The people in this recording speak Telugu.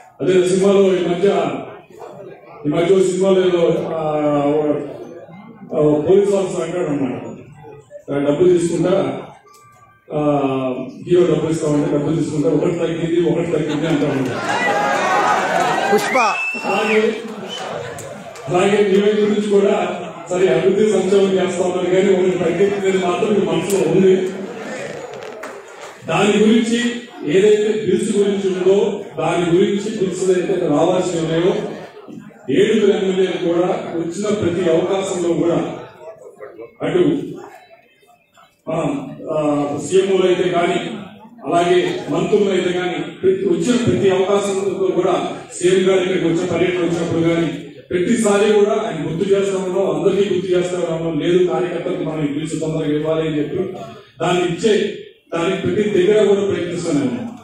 అదే సినిమాలో ఈ మధ్య ఈ మధ్య ఓ సినిమాలో ఏదో ఆ, ఓ- ఓ పోలీస్ ఆఫీసర్ అంటాడు అన్నమాట ఆ, డబ్బులు తీసుకుంటా ఆ, హీరో డబ్బులు ఇస్తామంటే డబ్బులు తీసుకుంటా ఒకటి తగ్గింది ఒకటి తగ్గింది అంటాడు పుష్ప అలాగే అలాగే ఈవెంట్ గురించి కూడా సరే అభివృద్ధి సంక్షేమం చేస్తా ఉన్నారు కానీ ఒకటి తగ్గింది మాత్రం మీ మనసులో ఉంది దాని గురించి ఏదైతే బిల్స్ గురించి ఉందో దాని గురించి బిల్స్ అయితే రావాల్సి ఉన్నాయో ఏడుగురు ఎమ్మెల్యేలు కూడా వచ్చిన ప్రతి అవకాశంలో కూడా అటు సీఎంలు అయితే కానీ అలాగే మంత్రులు అయితే కానీ ప్రతి వచ్చిన ప్రతి అవకాశంలో కూడా సీఎం గారు ఇక్కడికి వచ్చిన పర్యటన వచ్చినప్పుడు కానీ ప్రతిసారి కూడా ఆయన గుర్తు చేస్తా ఉన్నాం అందరికీ గుర్తు చేస్తా ఉన్నాం లేదు కార్యకర్తలకు మనం పిలిచి తొందరగా ఇవ్వాలి అని చెప్పి దాన్ని ఇచ్చే దానికి ప్రతి దగ్గర కూడా ప్రయత్నిస్తున్నాము